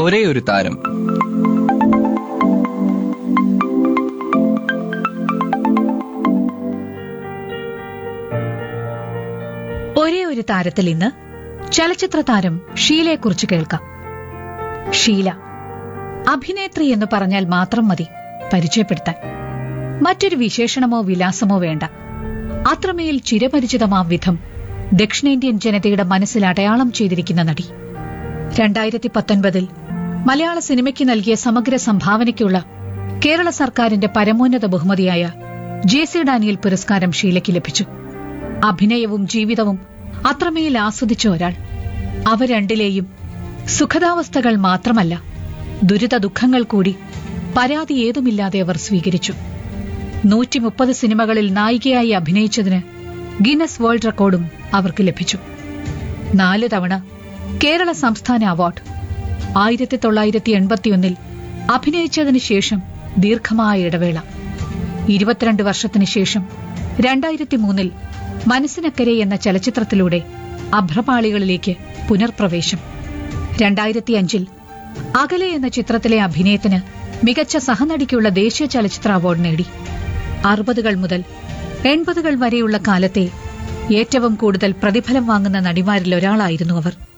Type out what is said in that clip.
ഒരേ ഒരു താരം ഒരേ ഒരു താരത്തിൽ ഇന്ന് ചലച്ചിത്ര താരം ഷീലയെക്കുറിച്ച് കേൾക്കാം ഷീല അഭിനേത്രി എന്ന് പറഞ്ഞാൽ മാത്രം മതി പരിചയപ്പെടുത്താൻ മറ്റൊരു വിശേഷണമോ വിലാസമോ വേണ്ട അത്രമേൽ ചിരപരിചിതമാം വിധം ദക്ഷിണേന്ത്യൻ ജനതയുടെ മനസ്സിൽ അടയാളം ചെയ്തിരിക്കുന്ന നടി രണ്ടായിരത്തി പത്തൊൻപതിൽ മലയാള സിനിമയ്ക്ക് നൽകിയ സമഗ്ര സംഭാവനയ്ക്കുള്ള കേരള സർക്കാരിന്റെ പരമോന്നത ബഹുമതിയായ ജെ സി ഡാനിയൽ പുരസ്കാരം ഷീലയ്ക്ക് ലഭിച്ചു അഭിനയവും ജീവിതവും അത്രമേൽ ആസ്വദിച്ച ഒരാൾ അവ രണ്ടിലെയും സുഖതാവസ്ഥകൾ മാത്രമല്ല ദുരിത ദുഃഖങ്ങൾ കൂടി പരാതി ഏതുമില്ലാതെ അവർ സ്വീകരിച്ചു നൂറ്റി മുപ്പത് സിനിമകളിൽ നായികയായി അഭിനയിച്ചതിന് ഗിന്നസ് വേൾഡ് റെക്കോർഡും അവർക്ക് ലഭിച്ചു നാല് തവണ കേരള സംസ്ഥാന അവാർഡ് ആയിരത്തി തൊള്ളായിരത്തി എൺപത്തിയൊന്നിൽ അഭിനയിച്ചതിന് ശേഷം ദീർഘമായ ഇടവേള ഇരുപത്തിരണ്ട് വർഷത്തിന് ശേഷം രണ്ടായിരത്തി മൂന്നിൽ മനസ്സിനക്കരെ എന്ന ചലച്ചിത്രത്തിലൂടെ അഭ്രപാളികളിലേക്ക് പുനർപ്രവേശം രണ്ടായിരത്തി അഞ്ചിൽ അകലെ എന്ന ചിത്രത്തിലെ അഭിനയത്തിന് മികച്ച സഹനടിക്കുള്ള ദേശീയ ചലച്ചിത്ര അവാർഡ് നേടി അറുപതുകൾ മുതൽ എൺപതുകൾ വരെയുള്ള കാലത്തെ ഏറ്റവും കൂടുതൽ പ്രതിഫലം വാങ്ങുന്ന നടിമാരിൽ ഒരാളായിരുന്നു അവർ